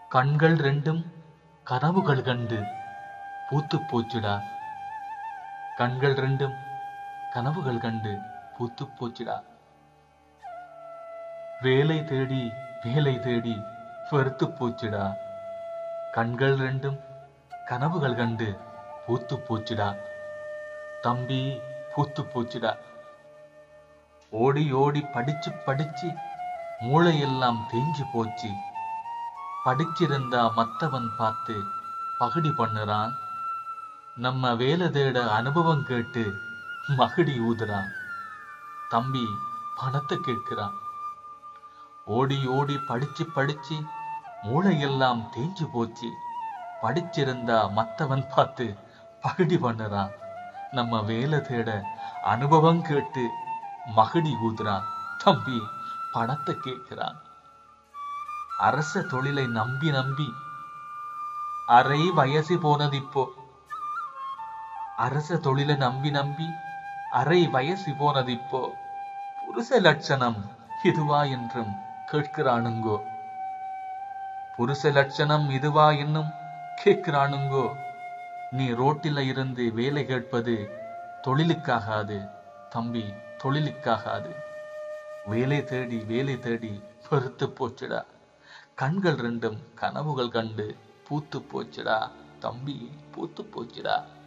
கண்கள் ரெண்டும் கனவுகள் கண்டு பூத்துப் போச்சுடா கண்கள் ரெண்டும் கனவுகள் கண்டு பூத்துப் போச்சுடா வேலை தேடி வேலை தேடி வெறுத்துப் போச்சுடா கண்கள் ரெண்டும் கனவுகள் கண்டு பூத்துப் போச்சுடா தம்பி பூத்துப் போச்சுடா ஓடி ஓடி படிச்சு படிச்சு மூளையெல்லாம் தேஞ்சு போச்சு படிச்சிருந்தா மத்தவன் பார்த்து பகடி பண்ணுறான் நம்ம வேலை தேட அனுபவம் கேட்டு மகுடி ஊதுறான் தம்பி பணத்தை கேட்கிறான் ஓடி ஓடி படிச்சு படிச்சு மூளையெல்லாம் தேஞ்சு போச்சு படிச்சிருந்தா மத்தவன் பார்த்து பகடி பண்ணுறான் நம்ம வேலை தேட அனுபவம் கேட்டு மகுடி ஊதுறான் தம்பி பணத்தை கேட்கிறான் அரச தொழிலை நம்பி நம்பி அரை வயசு போனது இப்போ அரச தொழிலை நம்பி நம்பி அரை வயசு போனது இப்போ புருஷ லட்சணம் இதுவா என்றும் கேட்கிறானுங்கோ புருஷ லட்சணம் இதுவா என்னும் கேட்கிறானுங்கோ நீ ரோட்டில இருந்து வேலை கேட்பது தொழிலுக்காகாது தம்பி தொழிலுக்காகாது வேலை தேடி வேலை தேடி பெருத்து போச்சுடா கண்கள் ரெண்டும் கனவுகள் கண்டு பூத்து போச்சுடா தம்பி பூத்து போச்சுடா